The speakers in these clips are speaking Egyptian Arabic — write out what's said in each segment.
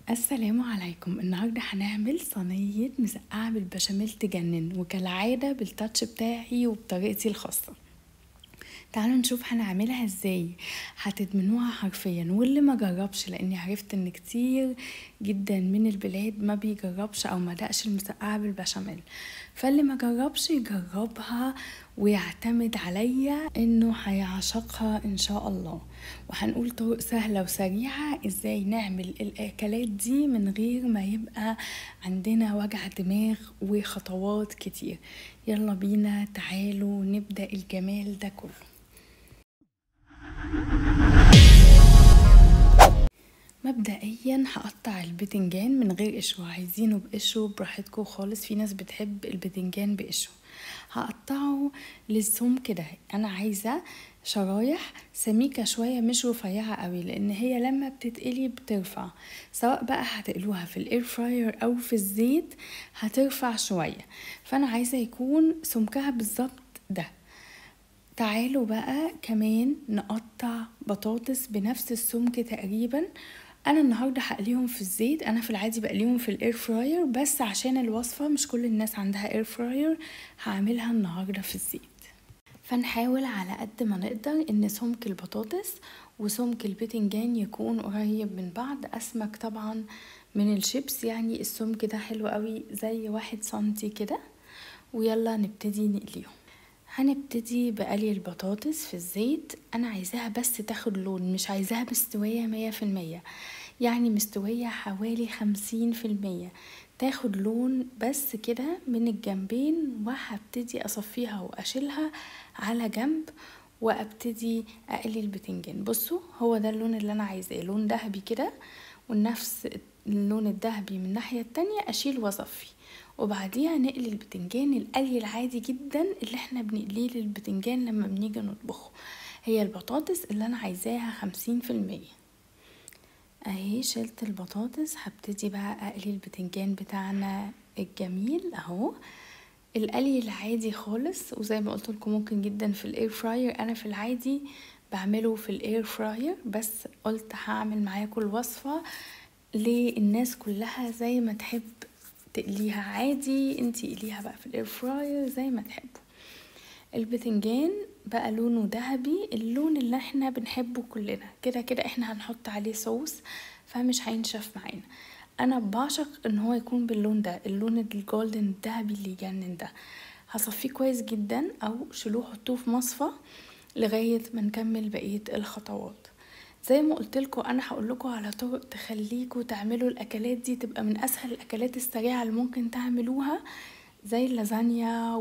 السلام عليكم النهارده هنعمل صينيه مسقعه بالبشاميل تجنن وكالعاده بالتاتش بتاعي وبطريقتي الخاصه تعالوا نشوف هنعملها ازاي هتدمنوها حرفيا واللي ما جربش لاني عرفت ان كتير جدا من البلاد ما بيجربش او ما دقش المسقعه بالبشاميل فاللي ما جربش يجربها ويعتمد عليا انه هيعشقها ان شاء الله وهنقول طرق سهله وسريعه ازاي نعمل الاكلات دي من غير ما يبقى عندنا وجع دماغ وخطوات كتير يلا بينا تعالوا نبدا الجمال ده كله مبدئيا هقطع البتنجان من غير قشره عايزينه بقشره براحتكم خالص في ناس بتحب البتنجان بقشره هقطعه للسمك ده انا عايزه شرايح سميكه شويه مش رفيعه قوي لان هي لما بتتقلي بترفع سواء بقى هتقلوها في الاير فراير او في الزيت هترفع شويه فانا عايزه يكون سمكها بالظبط ده تعالوا بقى كمان نقطع بطاطس بنفس السمك تقريبا انا النهارده هقليهم في الزيت انا في العادي بقليهم في الاير فراير بس عشان الوصفه مش كل الناس عندها اير فراير هعملها النهارده في الزيت فنحاول على قد ما نقدر ان سمك البطاطس وسمك البتنجان يكون قريب من بعض اسمك طبعا من الشيبس يعني السمك ده حلو قوي زي واحد سنتي كده ويلا نبتدي نقليهم هنبتدي بقلي البطاطس في الزيت انا عايزاها بس تاخد لون مش عايزاها مستوية مية في المية يعني مستوية حوالي خمسين في المية تاخد لون بس كده من الجنبين وهبتدي اصفيها واشيلها على جنب وابتدي اقلي البتنجان بصوا هو ده اللون اللي انا عايزاه لون ذهبي كده ونفس اللون الذهبي من الناحية التانية اشيل واصفي وبعديها نقلي البتنجان القلي العادي جدا اللي احنا بنقليه للبتنجان لما بنيجي نطبخه هي البطاطس اللي انا عايزاها خمسين في المية اهي شلت البطاطس هبتدي بقى اقلي البتنجان بتاعنا الجميل اهو القلي العادي خالص وزي ما قلت لكم ممكن جدا في الاير فراير انا في العادي بعمله في الاير فراير بس قلت هعمل معاكم الوصفه للناس كلها زي ما تحب تقليها عادي انتي قليها بقى في الاير فراير زي ما تحبوا البتنجان بقى لونه ذهبي اللون اللي احنا بنحبه كلنا كده كده احنا هنحط عليه صوص فمش هينشف معانا انا بعشق ان هو يكون باللون ده اللون الجولدن الذهبي اللي يجنن ده هصفيه كويس جدا او شيلوه حطوه في مصفى لغايه ما نكمل بقيه الخطوات زي ما قلت لكم انا هقول لكم على طرق تخليكم تعملوا الاكلات دي تبقى من اسهل الاكلات السريعه اللي ممكن تعملوها زي اللازانيا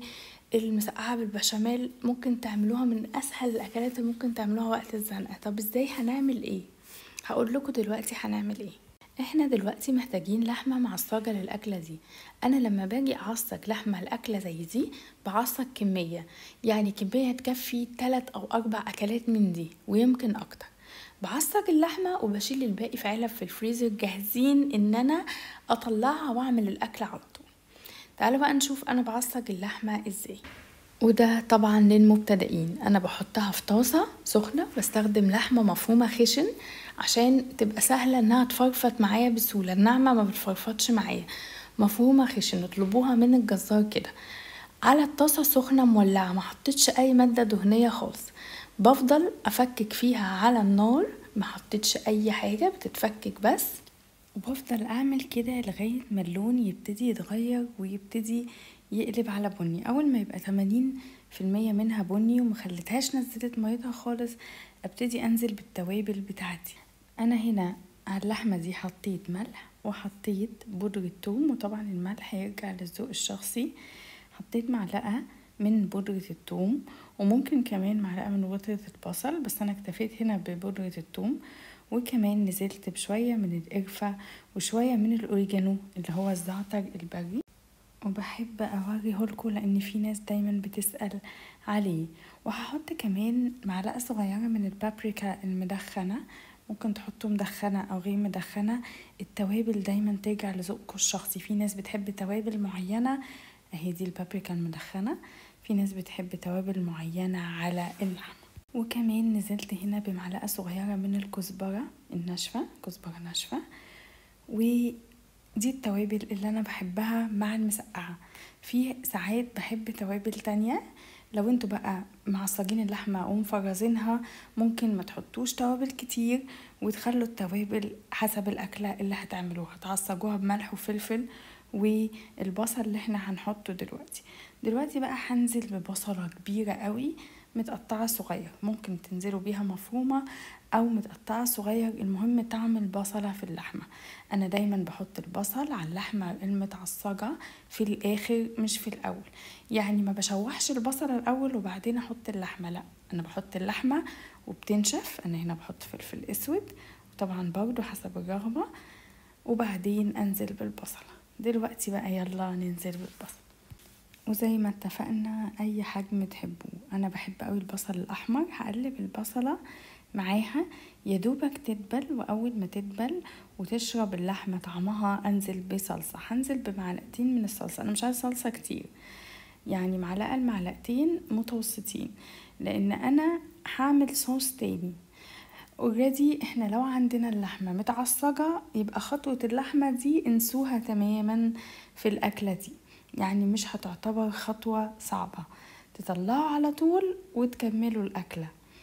والمسقعه بالبشاميل ممكن تعملوها من اسهل الاكلات اللي ممكن تعملوها وقت الزنقه طب ازاي هنعمل ايه هقول لكم دلوقتي هنعمل ايه احنا دلوقتي محتاجين لحمه معصجه للاكله دي انا لما باجي اعصج لحمه الاكله زي دي بعصج كميه يعني كميه تكفي 3 او 4 اكلات من دي ويمكن اكتر بعصج اللحمة وبشيل الباقي في علب في الفريزر جاهزين ان انا اطلعها واعمل الاكل على طول تعالوا بقى نشوف انا بعصج اللحمة ازاي وده طبعا للمبتدئين انا بحطها في طاسة سخنة بستخدم لحمة مفرومة خشن عشان تبقى سهلة انها تفرفط معايا بسهولة الناعمة ما بتفرفطش معايا مفرومة خشن اطلبوها من الجزار كده على الطاسة سخنة مولعة ما حطيتش اي مادة دهنية خالص بفضل افكك فيها على النار ما حطيتش اي حاجه بتتفكك بس وبفضل اعمل كده لغايه ما اللون يبتدي يتغير ويبتدي يقلب على بني اول ما يبقى 80% منها بني ومخلتهاش نزلت ميتها خالص ابتدي انزل بالتوابل بتاعتي انا هنا على اللحمه دي حطيت ملح وحطيت بودرة توم وطبعا الملح هيرجع للذوق الشخصي حطيت معلقه من بودرة الثوم وممكن كمان معلقة من بودرة البصل بس أنا اكتفيت هنا ببودرة الثوم وكمان نزلت بشوية من القرفة وشوية من الأوريجانو اللي هو الزعتر البري وبحب أوريه لكم لأن في ناس دايما بتسأل عليه وهحط كمان معلقة صغيرة من البابريكا المدخنة ممكن تحطوا مدخنة أو غير مدخنة التوابل دايما ترجع لذوقكم الشخصي في ناس بتحب توابل معينة اهي دي البابريكا المدخنة في ناس بتحب توابل معينة على اللحمة وكمان نزلت هنا بمعلقة صغيرة من الكزبرة الناشفة كزبرة ناشفة ودي التوابل اللي انا بحبها مع المسقعة في ساعات بحب توابل تانية لو انتوا بقى معصجين اللحمة ومفرزينها ممكن ما تحطوش توابل كتير وتخلوا التوابل حسب الأكلة اللي هتعملوها تعصجوها بملح وفلفل والبصل اللي احنا هنحطه دلوقتي دلوقتي بقى هنزل ببصلة كبيرة قوي متقطعة صغير ممكن تنزلوا بيها مفرومة او متقطعة صغير المهم طعم البصلة في اللحمة انا دايما بحط البصل على اللحمة المتعصجة في الاخر مش في الاول يعني ما بشوحش البصل الاول وبعدين احط اللحمة لا انا بحط اللحمة وبتنشف انا هنا بحط فلفل اسود وطبعا برضو حسب الرغبة وبعدين انزل بالبصلة دلوقتي بقى يلا ننزل بالبصل وزي ما اتفقنا اي حجم تحبوه انا بحب قوي البصل الاحمر هقلب البصلة معاها يا دوبك تدبل واول ما تدبل وتشرب اللحمة طعمها انزل بصلصة هنزل بمعلقتين من الصلصة انا مش عايزة صلصة كتير يعني معلقة لمعلقتين متوسطين لان انا هعمل صوص تاني اوريدي احنا لو عندنا اللحمة متعصجة يبقى خطوة اللحمة دي انسوها تماما في الاكلة دي يعني مش هتعتبر خطوة صعبة تطلعوا على طول وتكملوا الأكلة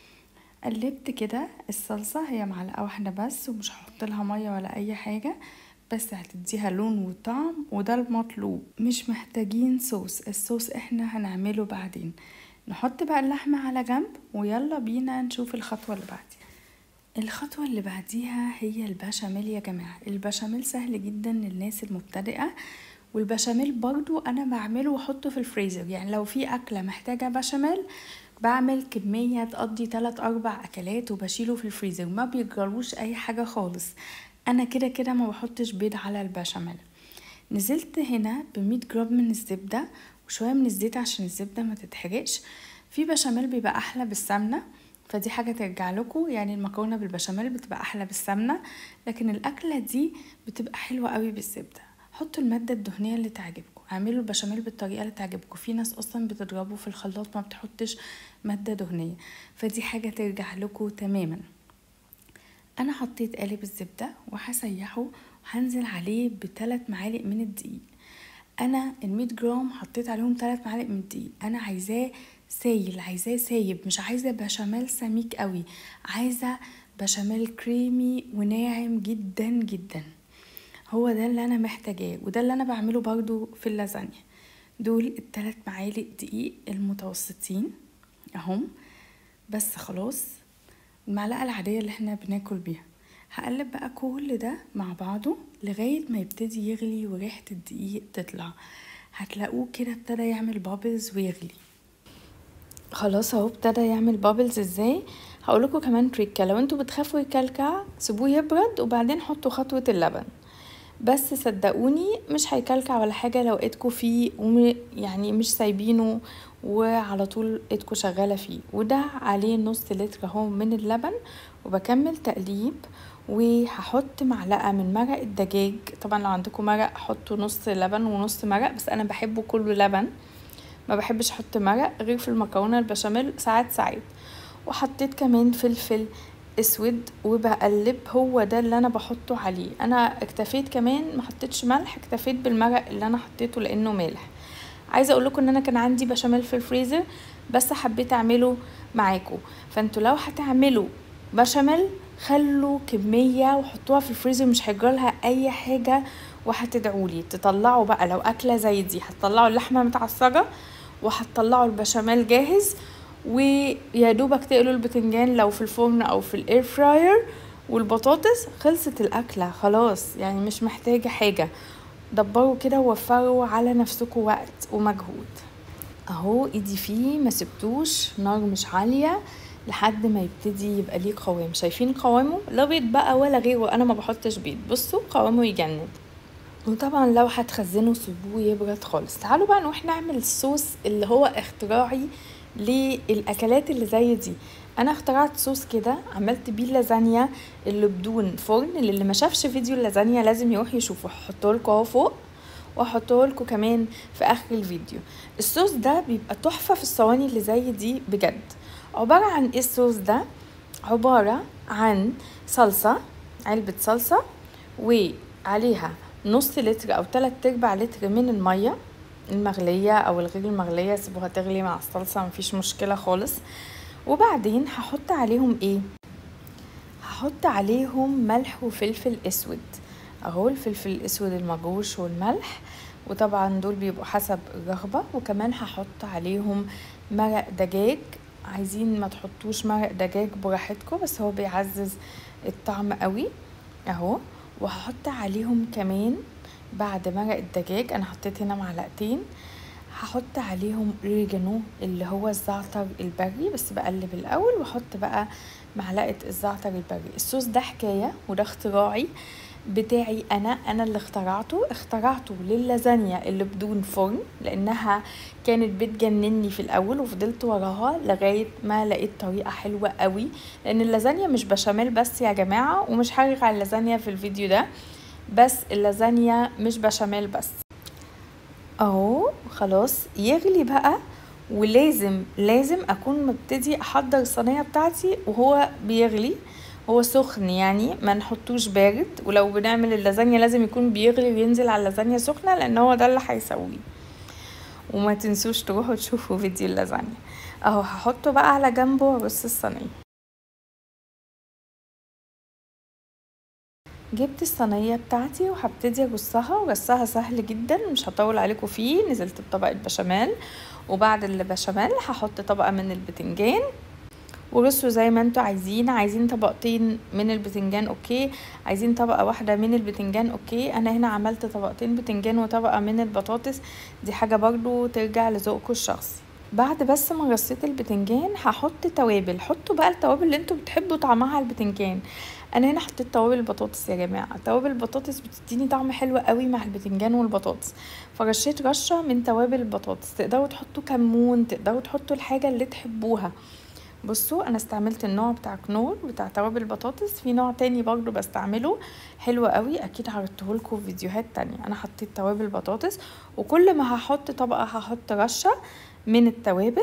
قلبت كده الصلصة هي معلقة واحدة بس ومش هحط لها مية ولا أي حاجة بس هتديها لون وطعم وده المطلوب مش محتاجين صوص الصوص احنا هنعمله بعدين نحط بقى اللحمة على جنب ويلا بينا نشوف الخطوة اللي بعديها الخطوة اللي بعديها هي البشاميل يا جماعة البشاميل سهل جدا للناس المبتدئة والبشاميل برضو انا بعمله واحطه في الفريزر يعني لو في اكله محتاجه بشاميل بعمل كمية تقضي تلات أربع أكلات وبشيله في الفريزر ما بيجرالوش أي حاجة خالص أنا كده كده ما بحطش بيض على البشاميل نزلت هنا بمية جرام من الزبدة وشوية من الزيت عشان الزبدة ما تتحرقش في بشاميل بيبقى أحلى بالسمنة فدي حاجة ترجع لكم يعني المكرونة بالبشاميل بتبقى أحلى بالسمنة لكن الأكلة دي بتبقى حلوة قوي بالزبدة حطوا المادة الدهنية اللي تعجبكم اعملوا البشاميل بالطريقة اللي تعجبكم في ناس اصلا بتضربه في الخلاط ما بتحطش مادة دهنية فدي حاجة ترجع لكم تماما انا حطيت قالب الزبدة وهسيحه وهنزل عليه بثلاث معالق من الدقيق انا المية جرام حطيت عليهم ثلاث معالق من الدقيق انا عايزاه سايل عايزاه سايب مش عايزة بشاميل سميك قوي عايزة بشاميل كريمي وناعم جدا جدا هو ده اللي انا محتاجاه وده اللي انا بعمله برضو في اللازانيا دول التلات معالق دقيق المتوسطين اهم بس خلاص المعلقة العادية اللي احنا بناكل بيها هقلب بقى كل ده مع بعضه لغاية ما يبتدي يغلي وريحة الدقيق تطلع هتلاقوه كده ابتدى يعمل بابلز ويغلي خلاص اهو ابتدى يعمل بابلز ازاي هقولكوا كمان تريكه لو انتوا بتخافوا يكلكع سيبوه يبرد وبعدين حطوا خطوة اللبن بس صدقوني مش هيكلكع ولا حاجة لو ايدكوا فيه وم يعني مش سايبينه وعلى طول ايدكوا شغالة فيه وده عليه نص لتر اهو من اللبن وبكمل تقليب وهحط معلقة من مرق الدجاج طبعا لو عندكم مرق حطوا نص لبن ونص مرق بس انا بحبه كله لبن ما بحبش احط مرق غير في المكرونة البشاميل ساعات ساعات وحطيت كمان فلفل اسود وبقلب هو ده اللي انا بحطه عليه انا اكتفيت كمان ما حطيتش ملح اكتفيت بالمرق اللي انا حطيته لانه مالح عايزه اقول لكم ان انا كان عندي بشاميل في الفريزر بس حبيت اعمله معاكم فانتوا لو هتعملوا بشاميل خلوا كميه وحطوها في الفريزر مش هيجرالها اي حاجه وهتدعولي تطلعوا بقى لو اكله زي دي هتطلعوا اللحمه متعصجه وهتطلعوا البشاميل جاهز ويا دوبك تقلوا البتنجان لو في الفرن او في الاير فراير والبطاطس خلصت الاكله خلاص يعني مش محتاجه حاجه دبروا كده ووفروا على نفسكم وقت ومجهود اهو ايدي فيه ما سبتوش نار مش عاليه لحد ما يبتدي يبقى ليه قوام شايفين قوامه لا بيض بقى ولا غيره انا ما بحطش بيض بصوا قوامه يجنن وطبعا لو هتخزنوا سيبوه يبرد خالص تعالوا بقى نروح نعمل الصوص اللي هو اختراعي للاكلات اللي زي دي انا اخترعت صوص كده عملت بيه اللازانيا اللي بدون فرن اللي ما شافش فيديو اللازانيا لازم يروح يشوفه هحطه لكم اهو فوق واحطه لكم كمان في اخر الفيديو الصوص ده بيبقى تحفه في الصواني اللي زي دي بجد عباره عن ايه الصوص ده عباره عن صلصه علبه صلصه عليها نص لتر او تلات ارباع لتر من الميه المغليه او الغير المغليه سيبوها تغلي مع الصلصه مفيش مشكله خالص وبعدين هحط عليهم ايه هحط عليهم ملح وفلفل اسود اهو الفلفل الاسود المجروش والملح وطبعا دول بيبقوا حسب الرغبة وكمان هحط عليهم مرق دجاج عايزين ما تحطوش مرق دجاج براحتكم بس هو بيعزز الطعم قوي اهو وهحط عليهم كمان بعد مرق الدجاج انا حطيت هنا معلقتين هحط عليهم اوريجانو اللي هو الزعتر البري بس بقلب الاول واحط بقى معلقه الزعتر البري الصوص ده حكايه وده اختراعي بتاعي انا انا اللي اخترعته اخترعته للازانيا اللي بدون فرن لانها كانت بتجنني في الاول وفضلت وراها لغايه ما لقيت طريقه حلوه قوي لان اللازانيا مش بشاميل بس يا جماعه ومش هرجع على اللازانيا في الفيديو ده بس اللازانيا مش بشاميل بس اهو خلاص يغلي بقى ولازم لازم اكون مبتدي احضر الصينيه بتاعتي وهو بيغلي هو سخن يعني ما نحطوش بارد ولو بنعمل اللازانيا لازم يكون بيغلي وينزل على اللازانيا سخنه لان هو ده اللي هيسويه وما تنسوش تروحوا تشوفوا فيديو اللازانيا اهو هحطه بقى على جنبه وارص الصينيه جبت الصينية بتاعتي وهبتدي ارصها ورصها سهل جدا مش هطول عليكم فيه نزلت بطبقة بشاميل وبعد البشاميل هحط طبقة من البتنجان ورصوا زي ما انتوا عايزين عايزين طبقتين من البتنجان اوكي عايزين طبقة واحدة من البتنجان اوكي انا هنا عملت طبقتين بتنجان وطبقة من البطاطس دي حاجة برضو ترجع لذوقكم الشخصي بعد بس ما رصيت البتنجان هحط توابل حطوا بقى التوابل اللي انتوا بتحبوا طعمها على البتنجان انا هنا حطيت توابل البطاطس يا جماعه توابل البطاطس بتديني طعم حلو قوي مع البتنجان والبطاطس فرشيت رشه من توابل البطاطس تقدروا تحطوا كمون تقدروا تحطوا الحاجه اللي تحبوها بصوا انا استعملت النوع بتاع كنور بتاع توابل البطاطس في نوع تاني برضو بستعمله حلو قوي اكيد هرته لكم في فيديوهات تانية انا حطيت توابل بطاطس وكل ما هحط طبقه هحط رشه من التوابل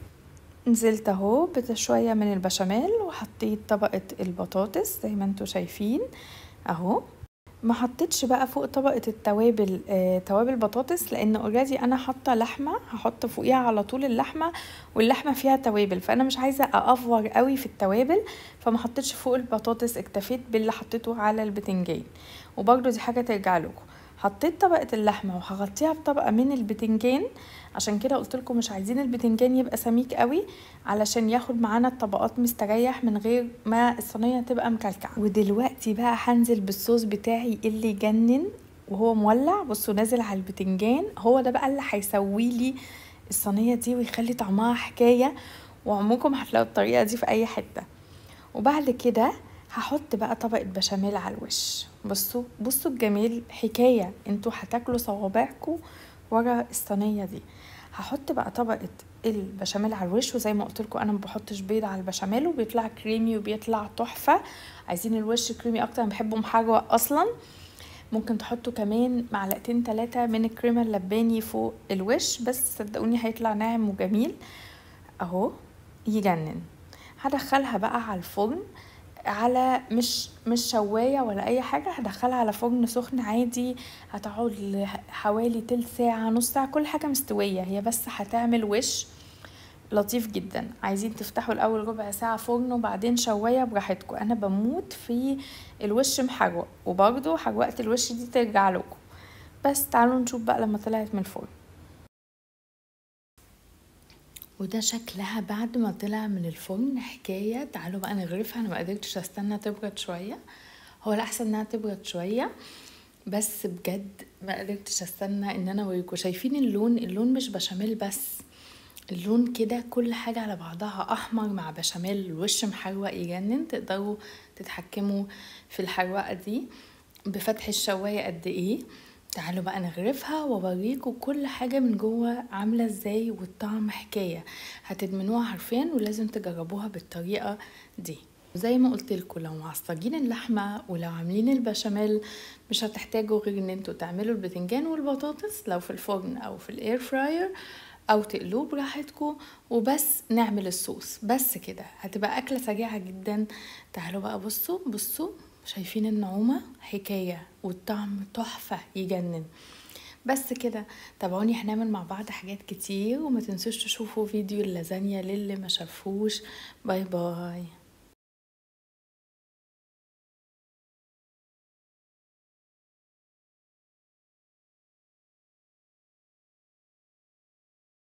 نزلت اهو بشويه من البشاميل وحطيت طبقه البطاطس زي ما انتوا شايفين اهو ما حطيتش بقى فوق طبقه التوابل آه توابل بطاطس لان اوريدي انا حاطه لحمه هحط فوقيها على طول اللحمه واللحمه فيها توابل فانا مش عايزه اافور قوي في التوابل فما حطيتش فوق البطاطس اكتفيت باللي حطيته على البتنجان وبرده دي حاجه ترجع لكم حطيت طبقه اللحمه وهغطيها بطبقه من البتنجان عشان كده قلت لكم مش عايزين البتنجان يبقى سميك قوي علشان ياخد معانا الطبقات مستريح من غير ما الصينيه تبقى مكلكعه ودلوقتي بقى هنزل بالصوص بتاعي اللي يجنن وهو مولع بصوا نازل على البتنجان هو ده بقى اللي هيسوي لي الصينيه دي ويخلي طعمها حكايه وعمركم هتلاقوا الطريقه دي في اي حته وبعد كده هحط بقى طبقة بشاميل على الوش بصوا بصوا الجمال حكاية انتوا هتاكلوا صوابعكم ورا الصينية دي هحط بقى طبقة البشاميل على الوش وزي ما قلت لكم انا ما بحطش بيض على البشاميل وبيطلع كريمي وبيطلع تحفة عايزين الوش كريمي اكتر انا بحبه محروق اصلا ممكن تحطوا كمان معلقتين ثلاثة من الكريمة اللباني فوق الوش بس صدقوني هيطلع ناعم وجميل اهو يجنن هدخلها بقى على الفرن على مش مش شوايه ولا اي حاجه هدخلها على فرن سخن عادي هتقعد حوالي تلت ساعه نص ساعه كل حاجه مستويه هي بس هتعمل وش لطيف جدا عايزين تفتحوا الاول ربع ساعه فرن وبعدين شوايه براحتكم انا بموت في الوش محروق وبرضه حروقه الوش دي ترجع لكم بس تعالوا نشوف بقى لما طلعت من الفرن وده شكلها بعد ما طلع من الفرن حكاية تعالوا بقى نغرفها انا ما قدرتش استنى تبرد شوية هو الاحسن انها تبرد شوية بس بجد ما قدرتش استنى ان انا اوريكم شايفين اللون اللون مش بشاميل بس اللون كده كل حاجة على بعضها احمر مع بشاميل الوش محروق يجنن تقدروا تتحكموا في الحروقة دي بفتح الشواية قد ايه تعالوا بقى نغرفها واوريكم كل حاجة من جوه عاملة ازاي والطعم حكاية هتدمنوها حرفيا ولازم تجربوها بالطريقة دي زي ما قلت لكم لو معصجين اللحمه ولو عاملين البشاميل مش هتحتاجوا غير ان انتوا تعملوا البتنجان والبطاطس لو في الفرن او في الاير فراير او تقلوه براحتكم وبس نعمل الصوص بس كده هتبقى اكله سريعه جدا تعالوا بقى بصوا بصوا شايفين النعومة حكاية والطعم تحفة يجنن بس كده تابعوني هنعمل مع بعض حاجات كتير وما تنسوش تشوفوا فيديو اللازانيا للي ما شافوش باي باي